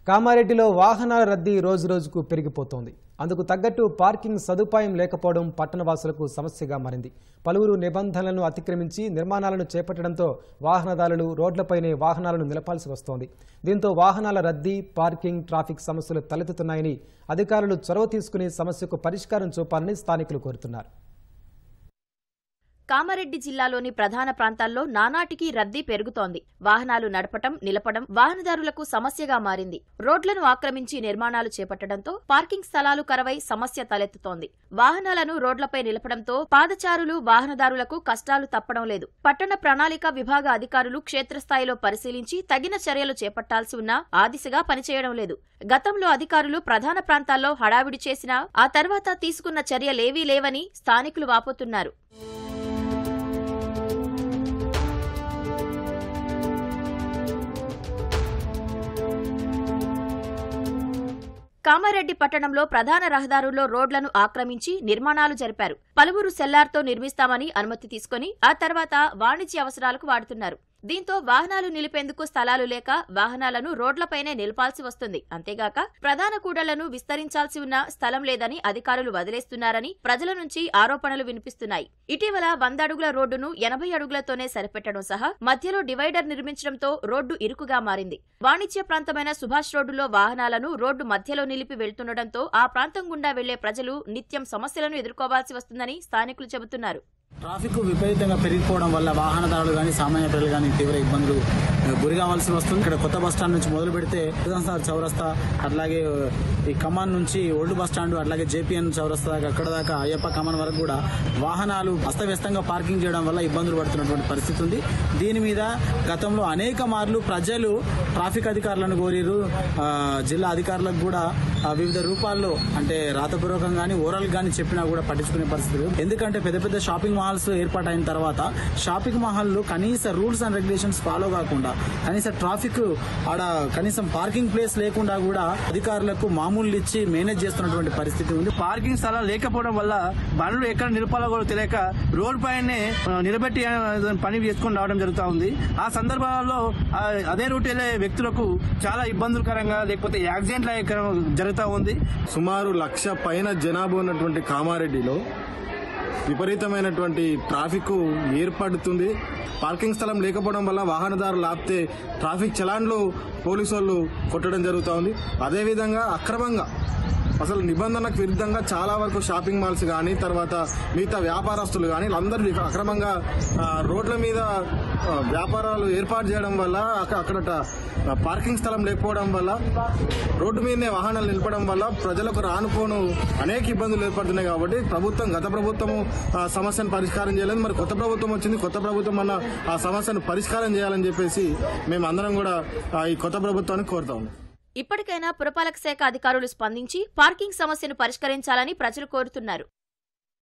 కామారెడ్డిలో వాహనాల రద్దీ రోజురోజుకు పెరిగిపోతోంది అందుకు తగ్గట్టు పార్కింగ్ సదుపాయం లేకపోవడం పట్టణవాసులకు సమస్యగా మారింది పలువురు నిబంధనలను అతిక్రమించి నిర్మాణాలను చేపట్టడంతో వాహనదారులు రోడ్లపైనే వాహనాలను నిలపాల్సి వస్తోంది దీంతో వాహనాల రద్దీ పార్కింగ్ ట్రాఫిక్ సమస్యలు తలెత్తుతున్నాయని అధికారులు చొరవ తీసుకుని సమస్యకు పరిష్కారం చూపాలని స్థానికులు కోరుతున్నారు కామారెడ్డి జిల్లాలోని ప్రధాన ప్రాంతాల్లో నానాటికి రద్దీ పెరుగుతోంది వాహనాలు నడపటం నిలపడం వాహనదారులకు సమస్యగా మారింది రోడ్లను ఆక్రమించి నిర్మాణాలు చేపట్టడంతో పార్కింగ్ స్థలాలు కరవై సమస్య తలెత్తుతోంది వాహనాలను రోడ్లపై నిలపడంతో పాదచారులు వాహనదారులకు కష్టాలు తప్పడం లేదు పట్టణ ప్రణాళిక విభాగ అధికారులు క్షేత్రస్థాయిలో పరిశీలించి తగిన చర్యలు చేపట్టాల్సి ఉన్నా ఆ దిశగా పనిచేయడం లేదు గతంలో అధికారులు ప్రధాన ప్రాంతాల్లో హడావిడి చేసినా ఆ తర్వాత తీసుకున్న చర్యలేవీ లేవని స్థానికులు వాపోతున్నారు కామారెడ్డి పట్టణంలో ప్రధాన రహదారుల్లో రోడ్లను ఆక్రమించి నిర్మాణాలు జరిపారు పలువురు సెల్లార్తో నిర్మిస్తామని అనుమతి తీసుకుని ఆ తర్వాత వాణిజ్య అవసరాలకు వాడుతున్నారు దీంతో వాహనాలు నిలిపేందుకు స్థలాలు లేక వాహనాలను రోడ్లపైనే నిలపాల్సి వస్తుంది అంతేగాక ప్రధాన కూడళ్లను విస్తరించాల్సి ఉన్న స్థలం లేదని అధికారులు వదిలేస్తున్నారని ప్రజల నుంచి ఆరోపణలు వినిపిస్తున్నాయి ఇటీవల వంద అడుగుల రోడ్డును ఎనభై అడుగులతోనే సరిపెట్టడం సహా మధ్యలో డివైడర్ నిర్మించడంతో రోడ్డు ఇరుకుగా మారింది వాణిజ్య ప్రాంతమైన సుభాష్ రోడ్డులో వాహనాలను రోడ్డు మధ్యలో నిలిపి వెళ్తుండటంతో ఆ ప్రాంతం గుండా వెళ్లే ప్రజలు నిత్యం సమస్యలను ఎదుర్కోవాల్సి వస్తుందని స్థానికులు చెబుతున్నారు ట్రాఫిక్ విపరీతంగా పెరిగిపోవడం వల్ల వాహనదారులు కానీ సామాన్య ప్రజలు కానీ తీవ్ర ఇబ్బందులు ఆ, గురి కావాల్సి వస్తుంది ఇక్కడ కొత్త బస్ స్టాండ్ నుంచి మొదలు పెడితే సార్ చౌరస్తా అట్లాగే ఈ కమాన్ నుంచి ఓల్డ్ బస్ స్టాండ్ అట్లాగే జేపీఎన్ చౌరస్తా దాకా అక్కడ దాకా అయ్యప్ప కమాన్ వరకు కూడా వాహనాలు అస్తవ్యస్తంగా పార్కింగ్ చేయడం వల్ల ఇబ్బందులు పడుతున్నటువంటి పరిస్థితి ఉంది దీని మీద గతంలో అనేక మార్లు ప్రజలు ట్రాఫిక్ అధికారులను కోరిరు ఆ, జిల్లా అధికారులకు కూడా ఆ, వివిధ రూపాల్లో అంటే రాతపూర్వకంగా కానీ ఓరల్ కానీ చెప్పినా కూడా పట్టించుకునే పరిస్థితి లేదు. ఎందుకంటే పెద్ద పెద్ద షాపింగ్ మాల్స్ ఏర్పాటైన తర్వాత షాపింగ్ మాల్లు కనీస రూల్స్ అండ్ రెగ్యులేషన్స్ ఫాలో కాకుండా కనీస ట్రాఫిక్ ఆడ కనీసం పార్కింగ్ ప్లేస్ లేకుండా కూడా అధికారులకు మామూలు ఇచ్చి మేనేజ్ చేస్తున్నటువంటి పరిస్థితి ఉంది పార్కింగ్ స్థలం లేకపోవడం వల్ల బండ్లు ఎక్కడ నిలపాలో కూడా తెలియక రోడ్ పైనే ఆ, నిలబెట్టి ఆ, పని చేసుకొని రావడం జరుగుతూ ఉంది ఆ సందర్భాల్లో ఆ, అదే రూట్ వెళ్ళే వ్యక్తులకు చాలా ఇబ్బందులకరంగా లేకపోతే యాక్సిడెంట్లు అయ్యే జరుగుతూ ఉంది సుమారు లక్ష పైన జనాభా ఉన్నటువంటి కామారెడ్డిలో విపరీతమైనటువంటి ట్రాఫిక్ ఏర్పడుతుంది పార్కింగ్ స్థలం లేకపోవడం వల్ల వాహనదారులు ఆపితే ట్రాఫిక్ చలాన్లు పోలీసు వాళ్ళు కొట్టడం జరుగుతూ ఉంది అదేవిధంగా అక్రమంగా అసలు నిబంధనకు విరుద్ధంగా చాలా వరకు షాపింగ్ మాల్స్ కానీ తర్వాత మిగతా వ్యాపారస్తులు కానీ వీళ్ళందరూ ఇక అక్రమంగా ఆ, రోడ్ల మీద ఆ, వ్యాపారాలు ఏర్పాటు చేయడం వల్ల అక్క- అక్కడ ట- పార్కింగ్ స్థలం లేకపోవడం వల్ల రోడ్డు మీదనే వాహనాలు నిలపడం వల్ల ప్రజలకు రానుపోను అనేక ఇబ్బందులు ఏర్పడుతున్నాయి కాబట్టి ప్రభుత్వం గత ప్రభుత్వము ఆ సమస్యను పరిష్కారం చేయలేదు మరి కొత్త ప్రభుత్వం వచ్చింది కొత్త ప్రభుత్వం అన్న ఆ సమస్యను పరిష్కారం చేయాలని చెప్పేసి మేము అందరం కూడా ఆ, ఈ కొత్త ప్రభుత్వాన్ని కోరుతా ఉన్నాం ఇప్పటికైనా పురపాలక శాఖ అధికారులు స్పందించి పార్కింగ్ సమస్యను పరిష్కరించాలని ప్రజలు కోరుతున్నారు